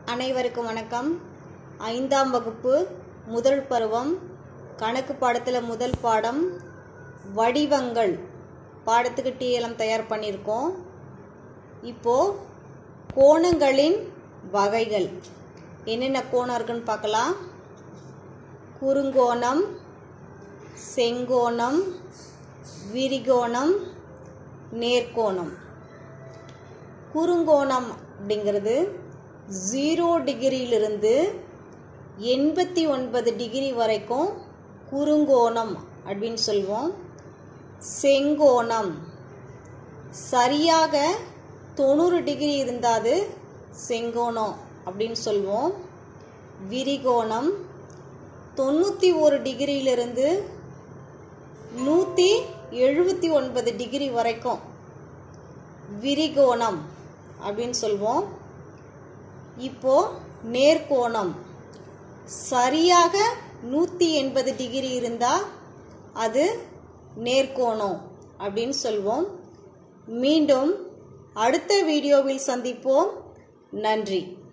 அனைவருக்கும் வணக்கம் ஐந்தாம் வகுப்பு முதல் பருவம் கணக்கு பாடத்தில் முதல் பாடம் வடிவங்கள் பாடத்துக்கு டிஎல்எம் தயார் பண்ணியிருக்கோம் இப்போது கோணங்களின் வகைகள் என்னென்ன கோணம் இருக்குன்னு பார்க்கலாம் குறுங்கோணம் செங்கோணம் விரிகோணம் நேர்கோணம் குறுங்கோணம் அப்படிங்கிறது ஜீரோ டிகிரியிலிருந்து எண்பத்தி ஒன்பது டிகிரி வரைக்கும் குறுங்கோணம் அப்படின்னு சொல்லுவோம் செங்கோணம் சரியாக தொண்ணூறு டிகிரி இருந்தால் அது செங்கோணம் அப்படின்னு சொல்லுவோம் விரிகோணம் தொண்ணூற்றி ஒரு டிகிரியிலிருந்து நூற்றி எழுபத்தி ஒன்பது டிகிரி வரைக்கும் விரிகோணம் அப்படின்னு சொல்வோம் இப்போ நேர்கோணம் சரியாக நூற்றி எண்பது டிகிரி இருந்தால் அது நேர்கோணம் அப்படின்னு சொல்வோம் மீண்டும் அடுத்த வீடியோவில் சந்திப்போம் நன்றி